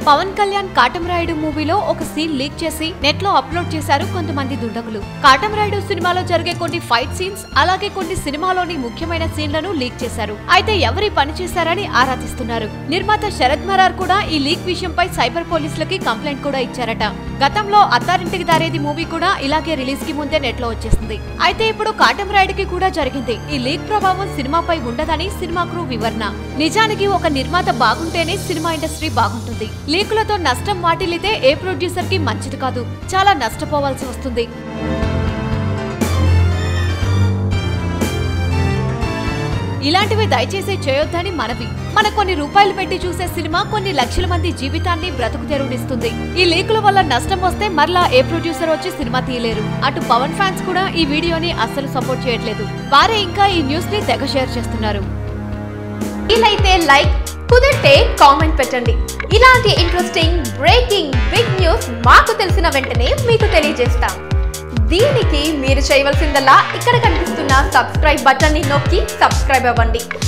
పవన్ కళ్యాణ్ కాటమరాయుడు మూవీలో ఒక scene leak చేసి నెట్ లో అప్లోడ్ చేశారు కొంతమంది దుండగులు కాటమరాయుడు సినిమాలో జరిగే కొన్ని ఫైట్ సీన్స్ అలాగే కొన్ని సినిమాలోని ముఖ్యమైన సీన్లను లీక్ చేశారు అయితే ఎవరి పని చేశారని ఆరా తీస్తున్నారు నిర్మాత శరత్ మరార్ కూడా ఈ లీక్ విషయంపై సైబర్ పోలీసులకి కంప్లైంట్ కూడా ఇచ్చారట గతంలో అత్తారింటికి దారేది మూవీ కూడా ఇలాగే రిలీజ్ కి ముందే నెట్ లో వచ్చేసింది అయితే ఇప్పుడు కాటమరాయుడికి కూడా జరిగింది ఈ లీక్ ప్రభావం సినిమాపై ఉండదని సినిమా క్రూ వివరణ నిజానికి ఒక నిర్మాత బాగుంటేనే సినిమా ఇండస్ట్రీ బాగుంటుంది లీకులతో నష్టం వాటిల్లితే ఏ ప్రొడ్యూసర్ కి మంచిది కాదు చాలా నష్టపోవాల్సి వస్తుంది ఇలాంటివి దయచేసి చేయొద్దని మనవి మన కొన్ని రూపాయలు పెట్టి చూసే సినిమా కొన్ని లక్షల మంది జీవితాన్ని బ్రతుకు తెరువునిస్తుంది ఈ లీకుల వల్ల నష్టం వస్తే మరలా ఏ ప్రొడ్యూసర్ వచ్చి సినిమా తీయలేరు అటు పవన్ ఫ్యాన్స్ కూడా ఈ వీడియోని అస్సలు సపోర్ట్ చేయట్లేదు వారే ఇంకా ఈ న్యూస్ ని తెగ షేర్ చేస్తున్నారు వీలైతే లైక్ కుదిరితే కామెంట్ పెట్టండి ఇలాంటి ఇంట్రెస్టింగ్ బ్రేకింగ్ బిగ్ న్యూస్ మాకు తెలిసిన వెంటనే మీకు తెలియజేస్తాం దీనికి మీరు చేయవలసిందల్లా ఇక్కడ కనిపిస్తున్న సబ్స్క్రైబ్ బటన్ ని నొక్కి సబ్స్క్రైబ్ అవ్వండి